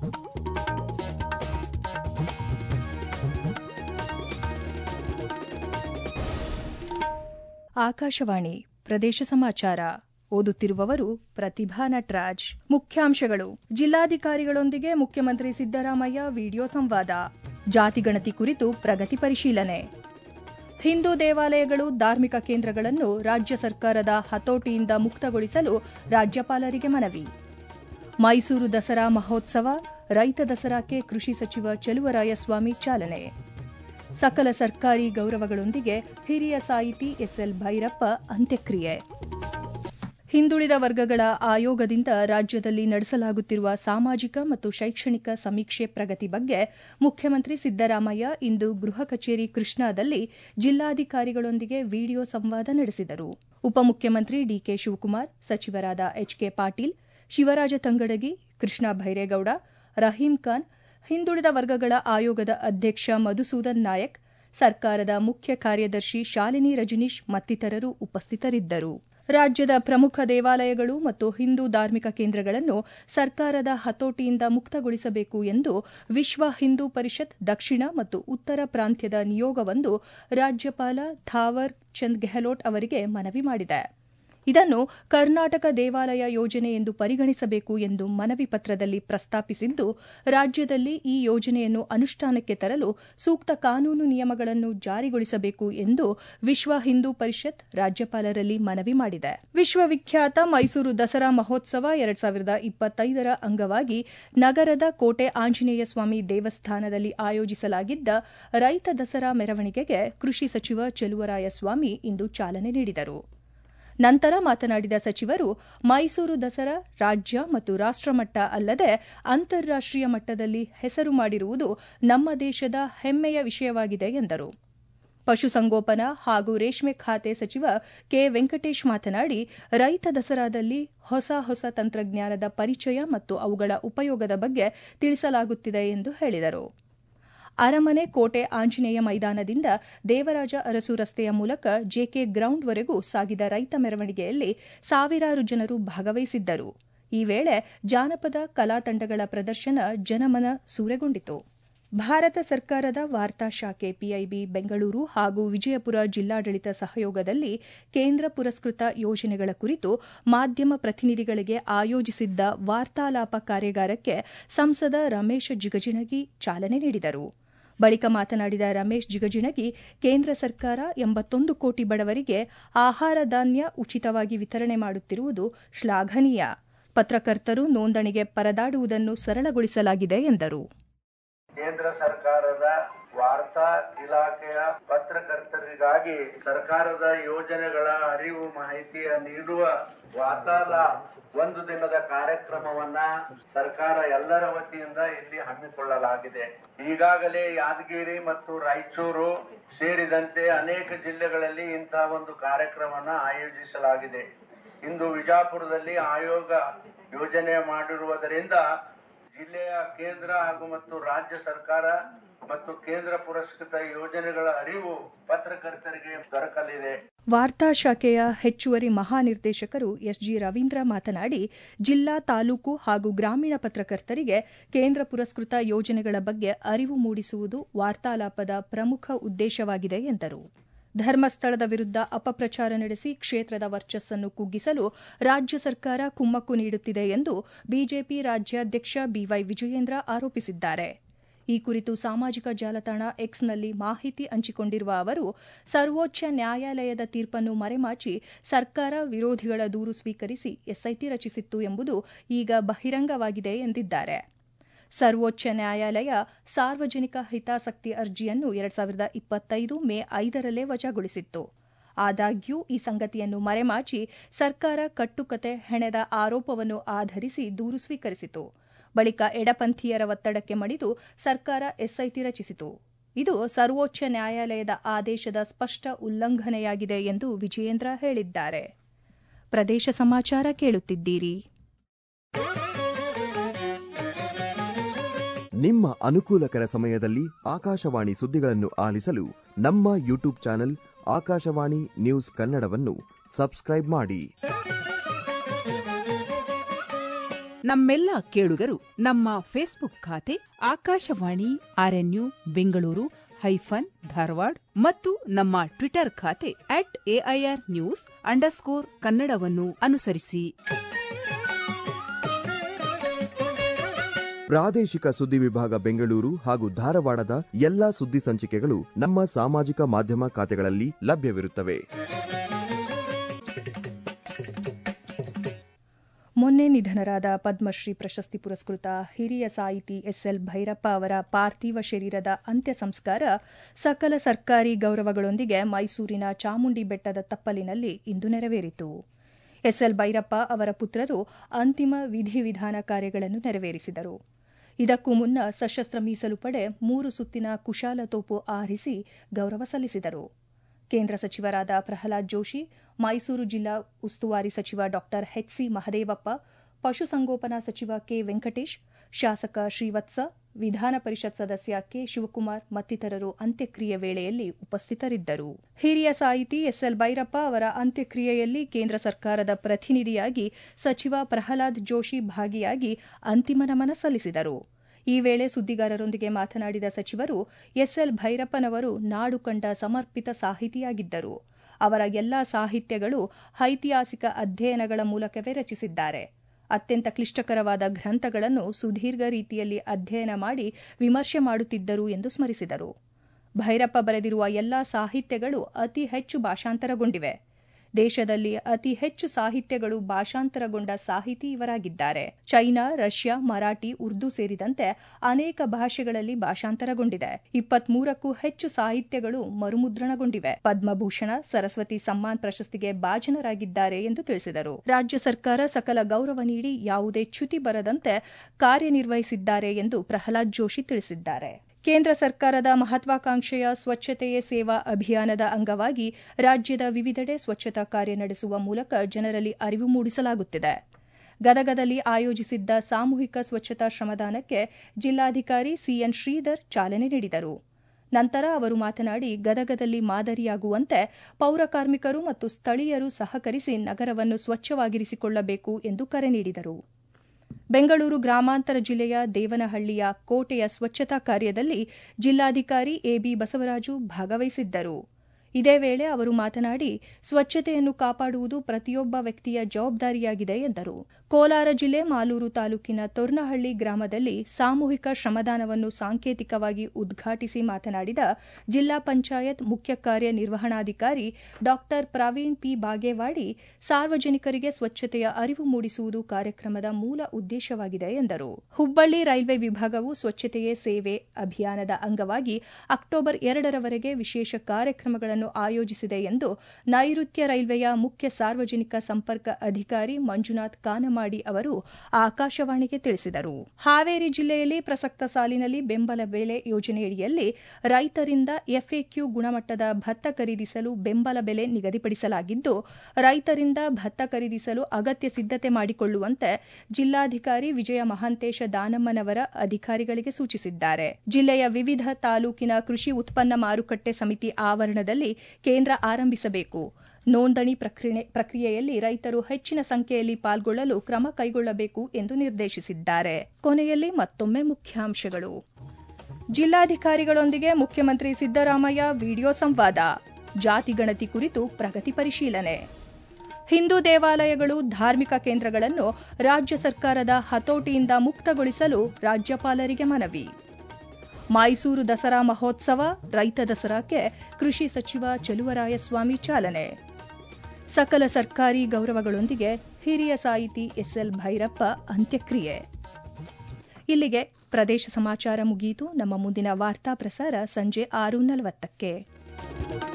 ಆಕಾಶವಾಣಿ ಪ್ರದೇಶ ಸಮಾಚಾರ ಓದುತ್ತಿರುವವರು ಪ್ರತಿಭಾ ನಟರಾಜ್ ಮುಖ್ಯಾಂಶಗಳು ಜಿಲ್ಲಾಧಿಕಾರಿಗಳೊಂದಿಗೆ ಮುಖ್ಯಮಂತ್ರಿ ಸಿದ್ದರಾಮಯ್ಯ ವಿಡಿಯೋ ಸಂವಾದ ಜಾತಿಗಣತಿ ಕುರಿತು ಪ್ರಗತಿ ಪರಿಶೀಲನೆ ಹಿಂದೂ ದೇವಾಲಯಗಳು ಧಾರ್ಮಿಕ ಕೇಂದ್ರಗಳನ್ನು ರಾಜ್ಯ ಸರ್ಕಾರದ ಹತೋಟಿಯಿಂದ ಮುಕ್ತಗೊಳಿಸಲು ರಾಜ್ಯಪಾಲರಿಗೆ ಮನವಿ ಮೈಸೂರು ದಸರಾ ಮಹೋತ್ಸವ ರೈತ ದಸರಾಕ್ಕೆ ಕೃಷಿ ಸಚಿವ ಚಲುವರಾಯಸ್ವಾಮಿ ಚಾಲನೆ ಸಕಲ ಸರ್ಕಾರಿ ಗೌರವಗಳೊಂದಿಗೆ ಹಿರಿಯ ಸಾಹಿತಿ ಎಸ್ಎಲ್ ಭೈರಪ್ಪ ಅಂತ್ಯಕ್ರಿಯೆ ಹಿಂದುಳಿದ ವರ್ಗಗಳ ಆಯೋಗದಿಂದ ರಾಜ್ಯದಲ್ಲಿ ನಡೆಸಲಾಗುತ್ತಿರುವ ಸಾಮಾಜಿಕ ಮತ್ತು ಶೈಕ್ಷಣಿಕ ಸಮೀಕ್ಷೆ ಪ್ರಗತಿ ಬಗ್ಗೆ ಮುಖ್ಯಮಂತ್ರಿ ಸಿದ್ದರಾಮಯ್ಯ ಇಂದು ಗೃಹ ಕಚೇರಿ ಕೃಷ್ಣಾದಲ್ಲಿ ಜಿಲ್ಲಾಧಿಕಾರಿಗಳೊಂದಿಗೆ ವಿಡಿಯೋ ಸಂವಾದ ನಡೆಸಿದರು ಉಪಮುಖ್ಯಮಂತ್ರಿ ಡಿಕೆ ಶಿವಕುಮಾರ್ ಸಚಿವರಾದ ಎಚ್ಕೆ ಪಾಟೀಲ್ ಶಿವರಾಜ ತಂಗಡಗಿ ಕೃಷ್ಣ ಭೈರೇಗೌಡ ರಹೀಂ ಖಾನ್ ಹಿಂದುಳಿದ ವರ್ಗಗಳ ಆಯೋಗದ ಅಧ್ಯಕ್ಷ ಮಧುಸೂದನ್ ನಾಯಕ್ ಸರ್ಕಾರದ ಮುಖ್ಯ ಕಾರ್ಯದರ್ಶಿ ಶಾಲಿನಿ ರಜನೀಶ್ ಮತ್ತಿತರರು ಉಪಸ್ಥಿತರಿದ್ದರು ರಾಜ್ಯದ ಪ್ರಮುಖ ದೇವಾಲಯಗಳು ಮತ್ತು ಹಿಂದೂ ಧಾರ್ಮಿಕ ಕೇಂದ್ರಗಳನ್ನು ಸರ್ಕಾರದ ಹತೋಟಿಯಿಂದ ಮುಕ್ತಗೊಳಿಸಬೇಕು ಎಂದು ವಿಶ್ವ ಹಿಂದೂ ಪರಿಷತ್ ದಕ್ಷಿಣ ಮತ್ತು ಉತ್ತರ ಪ್ರಾಂತ್ಯದ ನಿಯೋಗವೊಂದು ರಾಜ್ಯಪಾಲ ಥಾವರ್ ಚಂದ್ ಗೆಹ್ಲೋಟ್ ಅವರಿಗೆ ಮನವಿ ಮಾಡಿದೆ ಇದನ್ನು ಕರ್ನಾಟಕ ದೇವಾಲಯ ಯೋಜನೆ ಎಂದು ಪರಿಗಣಿಸಬೇಕು ಎಂದು ಮನವಿ ಪತ್ರದಲ್ಲಿ ಪ್ರಸ್ತಾಪಿಸಿದ್ದು ರಾಜ್ಯದಲ್ಲಿ ಈ ಯೋಜನೆಯನ್ನು ಅನುಷ್ಠಾನಕ್ಕೆ ತರಲು ಸೂಕ್ತ ಕಾನೂನು ನಿಯಮಗಳನ್ನು ಜಾರಿಗೊಳಿಸಬೇಕು ಎಂದು ವಿಶ್ವ ಹಿಂದೂ ಪರಿಷತ್ ರಾಜ್ಯಪಾಲರಲ್ಲಿ ಮನವಿ ಮಾಡಿದೆ ವಿಶ್ವವಿಖ್ಯಾತ ಮೈಸೂರು ದಸರಾ ಮಹೋತ್ಸವ ಎರಡ್ ಸಾವಿರದ ಇಪ್ಪತ್ತೈದರ ಅಂಗವಾಗಿ ನಗರದ ಕೋಟೆ ಆಂಜನೇಯ ಸ್ವಾಮಿ ದೇವಸ್ಥಾನದಲ್ಲಿ ಆಯೋಜಿಸಲಾಗಿದ್ದ ರೈತ ದಸರಾ ಮೆರವಣಿಗೆಗೆ ಕೃಷಿ ಸಚಿವ ಚಲುವರಾಯಸ್ವಾಮಿ ಇಂದು ಚಾಲನೆ ನೀಡಿದರು ನಂತರ ಮಾತನಾಡಿದ ಸಚಿವರು ಮೈಸೂರು ದಸರಾ ರಾಜ್ಯ ಮತ್ತು ರಾಷ್ಟಮಟ್ಟ ಅಲ್ಲದೆ ಅಂತಾರಾಷ್ಟೀಯ ಮಟ್ಟದಲ್ಲಿ ಹೆಸರು ಮಾಡಿರುವುದು ನಮ್ಮ ದೇಶದ ಹೆಮ್ಮೆಯ ವಿಷಯವಾಗಿದೆ ಎಂದರು ಪಶುಸಂಗೋಪನಾ ಹಾಗೂ ರೇಷ್ಮೆ ಖಾತೆ ಸಚಿವ ಕೆ ವೆಂಕಟೇಶ್ ಮಾತನಾಡಿ ರೈತ ದಸರಾದಲ್ಲಿ ಹೊಸ ಹೊಸ ತಂತ್ರಜ್ಞಾನದ ಪರಿಚಯ ಮತ್ತು ಅವುಗಳ ಉಪಯೋಗದ ಬಗ್ಗೆ ತಿಳಿಸಲಾಗುತ್ತಿದೆ ಎಂದು ಹೇಳಿದರು ಅರಮನೆ ಕೋಟೆ ಆಂಜನೇಯ ಮೈದಾನದಿಂದ ದೇವರಾಜ ಅರಸು ರಸ್ತೆಯ ಮೂಲಕ ಜೆಕೆ ಗ್ರೌಂಡ್ವರೆಗೂ ಸಾಗಿದ ರೈತ ಮೆರವಣಿಗೆಯಲ್ಲಿ ಸಾವಿರಾರು ಜನರು ಭಾಗವಹಿಸಿದ್ದರು ಈ ವೇಳೆ ಜಾನಪದ ಕಲಾ ತಂಡಗಳ ಪ್ರದರ್ಶನ ಜನಮನ ಸೂರೆಗೊಂಡಿತು ಭಾರತ ಸರ್ಕಾರದ ವಾರ್ತಾ ಶಾಖೆ ಪಿಐಬಿ ಬೆಂಗಳೂರು ಹಾಗೂ ವಿಜಯಪುರ ಜಿಲ್ಲಾಡಳಿತ ಸಹಯೋಗದಲ್ಲಿ ಕೇಂದ್ರ ಪುರಸ್ಕೃತ ಯೋಜನೆಗಳ ಕುರಿತು ಮಾಧ್ಯಮ ಪ್ರತಿನಿಧಿಗಳಿಗೆ ಆಯೋಜಿಸಿದ್ದ ವಾರ್ತಾಲಾಪ ಕಾರ್ಯಾಗಾರಕ್ಕೆ ಸಂಸದ ರಮೇಶ್ ಜಿಗಜಿಣಗಿ ಚಾಲನೆ ನೀಡಿದರು ಬಳಿಕ ಮಾತನಾಡಿದ ರಮೇಶ್ ಜಿಗಜಿಣಗಿ ಕೇಂದ್ರ ಸರ್ಕಾರ ಎಂಬತ್ತೊಂದು ಕೋಟಿ ಬಡವರಿಗೆ ಆಹಾರ ಧಾನ್ಯ ಉಚಿತವಾಗಿ ವಿತರಣೆ ಮಾಡುತ್ತಿರುವುದು ಶ್ಲಾಘನೀಯ ಪತ್ರಕರ್ತರು ನೋಂದಣಿಗೆ ಪರದಾಡುವುದನ್ನು ಸರಳಗೊಳಿಸಲಾಗಿದೆ ಎಂದರು ಕೇಂದ್ರ ಸರ್ಕಾರದ ವಾರ್ತಾ ಇಲಾಖೆಯ ಪತ್ರಕರ್ತರಿಗಾಗಿ ಸರ್ಕಾರದ ಯೋಜನೆಗಳ ಅರಿವು ಮಾಹಿತಿಯ ನೀಡುವ ವಾತಾಲ ಒಂದು ದಿನದ ಕಾರ್ಯಕ್ರಮವನ್ನ ಸರ್ಕಾರ ಎಲ್ಲರ ವತಿಯಿಂದ ಇಲ್ಲಿ ಹಮ್ಮಿಕೊಳ್ಳಲಾಗಿದೆ ಈಗಾಗಲೇ ಯಾದಗಿರಿ ಮತ್ತು ರಾಯಚೂರು ಸೇರಿದಂತೆ ಅನೇಕ ಜಿಲ್ಲೆಗಳಲ್ಲಿ ಇಂತಹ ಒಂದು ಕಾರ್ಯಕ್ರಮನ ಆಯೋಜಿಸಲಾಗಿದೆ ಇಂದು ವಿಜಾಪುರದಲ್ಲಿ ಆಯೋಗ ಯೋಜನೆ ಮಾಡಿರುವುದರಿಂದ ಜಿಲ್ಲೆಯ ಕೇಂದ್ರ ಹಾಗೂ ಮತ್ತು ರಾಜ್ಯ ಸರ್ಕಾರ ಮತ್ತು ಕೇಂದ್ರ ಪುರಸ್ಕೃತ ಯೋಜನೆಗಳ ಅರಿವು ಪತ್ರಕರ್ತರಿಗೆ ದೊರಕಲಿದೆ ವಾರ್ತಾ ಶಾಖೆಯ ಹೆಚ್ಚುವರಿ ಮಹಾನಿರ್ದೇಶಕರು ಎಸ್ಜಿ ರವೀಂದ್ರ ಮಾತನಾಡಿ ಜಿಲ್ಲಾ ತಾಲೂಕು ಹಾಗೂ ಗ್ರಾಮೀಣ ಪತ್ರಕರ್ತರಿಗೆ ಕೇಂದ್ರ ಪುರಸ್ಕೃತ ಯೋಜನೆಗಳ ಬಗ್ಗೆ ಅರಿವು ಮೂಡಿಸುವುದು ವಾರ್ತಾಲಾಪದ ಪ್ರಮುಖ ಉದ್ದೇಶವಾಗಿದೆ ಎಂದರು ಧರ್ಮಸ್ಥಳದ ವಿರುದ್ದ ಅಪಪ್ರಚಾರ ನಡೆಸಿ ಕ್ಷೇತ್ರದ ವರ್ಚಸ್ಸನ್ನು ಕುಗ್ಗಿಸಲು ರಾಜ್ಯ ಸರ್ಕಾರ ಕುಮ್ಮಕ್ಕು ನೀಡುತ್ತಿದೆ ಎಂದು ಬಿಜೆಪಿ ರಾಜ್ಯಾಧ್ಯಕ್ಷ ಬಿವೈ ವಿಜಯೇಂದ್ರ ಆರೋಪಿಸಿದ್ದಾರೆ ಈ ಕುರಿತು ಸಾಮಾಜಿಕ ಜಾಲತಾಣ ಎಕ್ಸ್ನಲ್ಲಿ ಮಾಹಿತಿ ಹಂಚಿಕೊಂಡಿರುವ ಅವರು ಸರ್ವೋಚ್ಚ ನ್ಯಾಯಾಲಯದ ತೀರ್ಪನ್ನು ಮರೆಮಾಚಿ ಸರ್ಕಾರ ವಿರೋಧಿಗಳ ದೂರು ಸ್ವೀಕರಿಸಿ ಎಸ್ಐಟಿ ರಚಿಸಿತ್ತು ಎಂಬುದು ಈಗ ಬಹಿರಂಗವಾಗಿದೆ ಎಂದಿದ್ದಾರೆ ಸರ್ವೋಚ್ಚ ನ್ಯಾಯಾಲಯ ಸಾರ್ವಜನಿಕ ಹಿತಾಸಕ್ತಿ ಅರ್ಜಿಯನ್ನು ಎರಡ್ ಸಾವಿರದ ಇಪ್ಪತ್ತೈದು ಮೇ ಐದರಲ್ಲೇ ವಜಾಗೊಳಿಸಿತ್ತು ಆದಾಗ್ಯೂ ಈ ಸಂಗತಿಯನ್ನು ಮರೆಮಾಚಿ ಸರ್ಕಾರ ಕಟ್ಟುಕತೆ ಹೆಣೆದ ಆರೋಪವನ್ನು ಆಧರಿಸಿ ದೂರು ಸ್ವೀಕರಿಸಿತು ಬಳಿಕ ಎಡಪಂಥೀಯರ ಒತ್ತಡಕ್ಕೆ ಮಣಿದು ಸರ್ಕಾರ ಎಸ್ಐಟಿ ರಚಿಸಿತು ಇದು ಸರ್ವೋಚ್ಚ ನ್ಯಾಯಾಲಯದ ಆದೇಶದ ಸ್ಪಷ್ಟ ಉಲ್ಲಂಘನೆಯಾಗಿದೆ ಎಂದು ವಿಜಯೇಂದ್ರ ಹೇಳಿದ್ದಾರೆ ಪ್ರದೇಶ ಸಮಾಚಾರ ಕೇಳುತ್ತಿದ್ದೀರಿ ನಿಮ್ಮ ಅನುಕೂಲಕರ ಸಮಯದಲ್ಲಿ ಆಕಾಶವಾಣಿ ಸುದ್ದಿಗಳನ್ನು ಆಲಿಸಲು ನಮ್ಮ ಯೂಟ್ಯೂಬ್ ಚಾನೆಲ್ ಆಕಾಶವಾಣಿ ನ್ಯೂಸ್ ಕನ್ನಡವನ್ನು ಸಬ್ಸ್ಕ್ರೈಬ್ ಮಾಡಿ ನಮ್ಮೆಲ್ಲ ಕೇಳುಗರು ನಮ್ಮ ಫೇಸ್ಬುಕ್ ಖಾತೆ ಆಕಾಶವಾಣಿ ಆರ್ಎನ್ಯು ಬೆಂಗಳೂರು ಹೈಫನ್ ಧಾರವಾಡ ಮತ್ತು ನಮ್ಮ ಟ್ವಿಟರ್ ಖಾತೆ ಅಟ್ ಎಐಆರ್ ನ್ಯೂಸ್ ಅಂಡರ್ಸ್ಕೋರ್ ಕನ್ನಡವನ್ನು ಅನುಸರಿಸಿ ಪ್ರಾದೇಶಿಕ ಸುದ್ದಿ ವಿಭಾಗ ಬೆಂಗಳೂರು ಹಾಗೂ ಧಾರವಾಡದ ಎಲ್ಲಾ ಸುದ್ದಿ ಸಂಚಿಕೆಗಳು ನಮ್ಮ ಸಾಮಾಜಿಕ ಮಾಧ್ಯಮ ಖಾತೆಗಳಲ್ಲಿ ಲಭ್ಯವಿರುತ್ತವೆ ಮೊನ್ನೆ ನಿಧನರಾದ ಪದ್ಮಶ್ರೀ ಪ್ರಶಸ್ತಿ ಪುರಸ್ಕೃತ ಹಿರಿಯ ಸಾಹಿತಿ ಎಸ್ಎಲ್ ಭೈರಪ್ಪ ಅವರ ಪಾರ್ಥಿವ ಶರೀರದ ಅಂತ್ಯ ಸಂಸ್ಕಾರ ಸಕಲ ಸರ್ಕಾರಿ ಗೌರವಗಳೊಂದಿಗೆ ಮೈಸೂರಿನ ಚಾಮುಂಡಿ ಬೆಟ್ಟದ ತಪ್ಪಲಿನಲ್ಲಿ ಇಂದು ನೆರವೇರಿತು ಎಸ್ಎಲ್ ಭೈರಪ್ಪ ಅವರ ಪುತ್ರರು ಅಂತಿಮ ವಿಧಿವಿಧಾನ ಕಾರ್ಯಗಳನ್ನು ನೆರವೇರಿಸಿದರು ಇದಕ್ಕೂ ಮುನ್ನ ಸಶಸ್ತ್ರ ಮೀಸಲು ಪಡೆ ಮೂರು ಸುತ್ತಿನ ಕುಶಾಲ ತೋಪು ಆರಿಸಿ ಗೌರವ ಸಲ್ಲಿಸಿದರು ಕೇಂದ್ರ ಸಚಿವರಾದ ಪ್ರಹ್ಲಾದ್ ಜೋಶಿ ಮೈಸೂರು ಜಿಲ್ಲಾ ಉಸ್ತುವಾರಿ ಸಚಿವ ಡಾ ಎಚ್ಸಿ ಮಹದೇವಪ್ಪ ಪಶುಸಂಗೋಪನಾ ಸಚಿವ ಕೆ ವೆಂಕಟೇಶ್ ಶಾಸಕ ಶ್ರೀವತ್ಸ ವಿಧಾನ ಪರಿಷತ್ ಸದಸ್ಯ ಕೆ ಶಿವಕುಮಾರ್ ಮತ್ತಿತರರು ಅಂತ್ಯಕ್ರಿಯೆ ವೇಳೆಯಲ್ಲಿ ಉಪಸ್ಥಿತರಿದ್ದರು ಹಿರಿಯ ಸಾಹಿತಿ ಎಸ್ಎಲ್ ಭೈರಪ್ಪ ಅವರ ಅಂತ್ಯಕ್ರಿಯೆಯಲ್ಲಿ ಕೇಂದ್ರ ಸರ್ಕಾರದ ಪ್ರತಿನಿಧಿಯಾಗಿ ಸಚಿವ ಪ್ರಹ್ಲಾದ್ ಜೋಶಿ ಭಾಗಿಯಾಗಿ ಅಂತಿಮ ನಮನ ಸಲ್ಲಿಸಿದರು ಈ ವೇಳೆ ಸುದ್ದಿಗಾರರೊಂದಿಗೆ ಮಾತನಾಡಿದ ಸಚಿವರು ಎಸ್ಎಲ್ ಭೈರಪ್ಪನವರು ನಾಡು ಕಂಡ ಸಮರ್ಪಿತ ಸಾಹಿತಿಯಾಗಿದ್ದರು ಅವರ ಎಲ್ಲಾ ಸಾಹಿತ್ಯಗಳು ಐತಿಹಾಸಿಕ ಅಧ್ಯಯನಗಳ ಮೂಲಕವೇ ರಚಿಸಿದ್ದಾರೆ ಅತ್ಯಂತ ಕ್ಲಿಷ್ಟಕರವಾದ ಗ್ರಂಥಗಳನ್ನು ಸುದೀರ್ಘ ರೀತಿಯಲ್ಲಿ ಅಧ್ಯಯನ ಮಾಡಿ ವಿಮರ್ಶೆ ಮಾಡುತ್ತಿದ್ದರು ಎಂದು ಸ್ಮರಿಸಿದರು ಭೈರಪ್ಪ ಬರೆದಿರುವ ಎಲ್ಲಾ ಸಾಹಿತ್ಯಗಳು ಅತಿ ಹೆಚ್ಚು ಭಾಷಾಂತರಗೊಂಡಿವೆ ದೇಶದಲ್ಲಿ ಅತಿ ಹೆಚ್ಚು ಸಾಹಿತ್ಯಗಳು ಭಾಷಾಂತರಗೊಂಡ ಸಾಹಿತಿ ಇವರಾಗಿದ್ದಾರೆ ಚೈನಾ ರಷ್ಯಾ ಮರಾಠಿ ಉರ್ದು ಸೇರಿದಂತೆ ಅನೇಕ ಭಾಷೆಗಳಲ್ಲಿ ಭಾಷಾಂತರಗೊಂಡಿದೆ ಇಪ್ಪತ್ಮೂರಕ್ಕೂ ಹೆಚ್ಚು ಸಾಹಿತ್ಯಗಳು ಮರುಮುದ್ರಣಗೊಂಡಿವೆ ಪದ್ಮಭೂಷಣ ಸರಸ್ವತಿ ಸಮ್ಮಾನ್ ಪ್ರಶಸ್ತಿಗೆ ಭಾಜನರಾಗಿದ್ದಾರೆ ಎಂದು ತಿಳಿಸಿದರು ರಾಜ್ಯ ಸರ್ಕಾರ ಸಕಲ ಗೌರವ ನೀಡಿ ಯಾವುದೇ ಚ್ಯುತಿ ಬರದಂತೆ ಕಾರ್ಯನಿರ್ವಹಿಸಿದ್ದಾರೆ ಎಂದು ಪ್ರಹ್ಲಾದ್ ಜೋಶಿ ತಿಳಿಸಿದ್ದಾರೆ ಕೇಂದ್ರ ಸರ್ಕಾರದ ಮಹತ್ವಾಕಾಂಕ್ಷೆಯ ಸ್ವಚ್ಛತೆಯೇ ಸೇವಾ ಅಭಿಯಾನದ ಅಂಗವಾಗಿ ರಾಜ್ಯದ ವಿವಿಧೆಡೆ ಸ್ವಚ್ಛತಾ ಕಾರ್ಯ ನಡೆಸುವ ಮೂಲಕ ಜನರಲ್ಲಿ ಅರಿವು ಮೂಡಿಸಲಾಗುತ್ತಿದೆ ಗದಗದಲ್ಲಿ ಆಯೋಜಿಸಿದ್ದ ಸಾಮೂಹಿಕ ಸ್ವಚ್ಛತಾ ಶ್ರಮದಾನಕ್ಕೆ ಜಿಲ್ಲಾಧಿಕಾರಿ ಸಿಎನ್ ಶ್ರೀಧರ್ ಚಾಲನೆ ನೀಡಿದರು ನಂತರ ಅವರು ಮಾತನಾಡಿ ಗದಗದಲ್ಲಿ ಮಾದರಿಯಾಗುವಂತೆ ಪೌರ ಕಾರ್ಮಿಕರು ಮತ್ತು ಸ್ಥಳೀಯರು ಸಹಕರಿಸಿ ನಗರವನ್ನು ಸ್ವಚ್ಛವಾಗಿರಿಸಿಕೊಳ್ಳಬೇಕು ಎಂದು ಕರೆ ನೀಡಿದರು ಬೆಂಗಳೂರು ಗ್ರಾಮಾಂತರ ಜಿಲ್ಲೆಯ ದೇವನಹಳ್ಳಿಯ ಕೋಟೆಯ ಸ್ವಚ್ಛತಾ ಕಾರ್ಯದಲ್ಲಿ ಜಿಲ್ಲಾಧಿಕಾರಿ ಎಬಿ ಬಸವರಾಜು ಭಾಗವಹಿಸಿದ್ದರು ಇದೇ ವೇಳೆ ಅವರು ಮಾತನಾಡಿ ಸ್ವಚ್ಛತೆಯನ್ನು ಕಾಪಾಡುವುದು ಪ್ರತಿಯೊಬ್ಬ ವ್ಯಕ್ತಿಯ ಜವಾಬ್ದಾರಿಯಾಗಿದೆ ಎಂದರು ಕೋಲಾರ ಜಿಲ್ಲೆ ಮಾಲೂರು ತಾಲೂಕಿನ ತೊರ್ನಹಳ್ಳಿ ಗ್ರಾಮದಲ್ಲಿ ಸಾಮೂಹಿಕ ಶ್ರಮದಾನವನ್ನು ಸಾಂಕೇತಿಕವಾಗಿ ಉದ್ಘಾಟಿಸಿ ಮಾತನಾಡಿದ ಜಿಲ್ಲಾ ಪಂಚಾಯತ್ ಮುಖ್ಯ ಕಾರ್ಯನಿರ್ವಹಣಾಧಿಕಾರಿ ಡಾ ಪ್ರವೀಣ್ ಪಿ ಬಾಗೇವಾಡಿ ಸಾರ್ವಜನಿಕರಿಗೆ ಸ್ವಚ್ಛತೆಯ ಅರಿವು ಮೂಡಿಸುವುದು ಕಾರ್ಯಕ್ರಮದ ಮೂಲ ಉದ್ದೇಶವಾಗಿದೆ ಎಂದರು ಹುಬ್ಬಳ್ಳಿ ರೈಲ್ವೆ ವಿಭಾಗವು ಸ್ವಚ್ಛತೆಯೇ ಸೇವೆ ಅಭಿಯಾನದ ಅಂಗವಾಗಿ ಅಕ್ಟೋಬರ್ ಎರಡರವರೆಗೆ ವಿಶೇಷ ಕಾರ್ಯಕ್ರಮಗಳನ್ನು ಆಯೋಜಿಸಿದೆ ಎಂದು ನೈಋತ್ಯ ರೈಲ್ವೆಯ ಮುಖ್ಯ ಸಾರ್ವಜನಿಕ ಸಂಪರ್ಕ ಅಧಿಕಾರಿ ಮಂಜುನಾಥ್ ಕಾನಮಾಡಿ ಅವರು ಆಕಾಶವಾಣಿಗೆ ತಿಳಿಸಿದರು ಹಾವೇರಿ ಜಿಲ್ಲೆಯಲ್ಲಿ ಪ್ರಸಕ್ತ ಸಾಲಿನಲ್ಲಿ ಬೆಂಬಲ ಬೆಲೆ ಯೋಜನೆಯಡಿಯಲ್ಲಿ ರೈತರಿಂದ ಎಫ್ಎಕ್ಯೂ ಗುಣಮಟ್ಟದ ಭತ್ತ ಖರೀದಿಸಲು ಬೆಂಬಲ ಬೆಲೆ ನಿಗದಿಪಡಿಸಲಾಗಿದ್ದು ರೈತರಿಂದ ಭತ್ತ ಖರೀದಿಸಲು ಅಗತ್ಯ ಸಿದ್ದತೆ ಮಾಡಿಕೊಳ್ಳುವಂತೆ ಜಿಲ್ಲಾಧಿಕಾರಿ ವಿಜಯ ಮಹಾಂತೇಶ ದಾನಮ್ಮನವರ ಅಧಿಕಾರಿಗಳಿಗೆ ಸೂಚಿಸಿದ್ದಾರೆ ಜಿಲ್ಲೆಯ ವಿವಿಧ ತಾಲೂಕಿನ ಕೃಷಿ ಉತ್ಪನ್ನ ಮಾರುಕಟ್ಟೆ ಸಮಿತಿ ಆವರಣದಲ್ಲಿ ಕೇಂದ್ರ ಆರಂಭಿಸಬೇಕು ನೋಂದಣಿ ಪ್ರಕ್ರಿಯೆಯಲ್ಲಿ ರೈತರು ಹೆಚ್ಚಿನ ಸಂಖ್ಯೆಯಲ್ಲಿ ಪಾಲ್ಗೊಳ್ಳಲು ಕ್ರಮ ಕೈಗೊಳ್ಳಬೇಕು ಎಂದು ನಿರ್ದೇಶಿಸಿದ್ದಾರೆ ಕೊನೆಯಲ್ಲಿ ಮತ್ತೊಮ್ಮೆ ಮುಖ್ಯಾಂಶಗಳು ಜಿಲ್ಲಾಧಿಕಾರಿಗಳೊಂದಿಗೆ ಮುಖ್ಯಮಂತ್ರಿ ಸಿದ್ದರಾಮಯ್ಯ ವಿಡಿಯೋ ಸಂವಾದ ಜಾತಿ ಗಣತಿ ಕುರಿತು ಪ್ರಗತಿ ಪರಿಶೀಲನೆ ಹಿಂದೂ ದೇವಾಲಯಗಳು ಧಾರ್ಮಿಕ ಕೇಂದ್ರಗಳನ್ನು ರಾಜ್ಯ ಸರ್ಕಾರದ ಹತೋಟಿಯಿಂದ ಮುಕ್ತಗೊಳಿಸಲು ರಾಜ್ಯಪಾಲರಿಗೆ ಮನವಿ ಮೈಸೂರು ದಸರಾ ಮಹೋತ್ಸವ ರೈತ ದಸರಾಕ್ಕೆ ಕೃಷಿ ಸಚಿವ ಚಲುವರಾಯಸ್ವಾಮಿ ಚಾಲನೆ ಸಕಲ ಸರ್ಕಾರಿ ಗೌರವಗಳೊಂದಿಗೆ ಹಿರಿಯ ಸಾಹಿತಿ ಎಸ್ಎಲ್ ಭೈರಪ್ಪ ಅಂತ್ಯಕ್ರಿಯೆ ಇಲ್ಲಿಗೆ ಪ್ರದೇಶ ಸಮಾಚಾರ ಮುಗಿಯಿತು ನಮ್ಮ ಮುಂದಿನ ವಾರ್ತಾ ಪ್ರಸಾರ ಸಂಜೆ ಆರು ನಲವತ್ತಕ್ಕೆ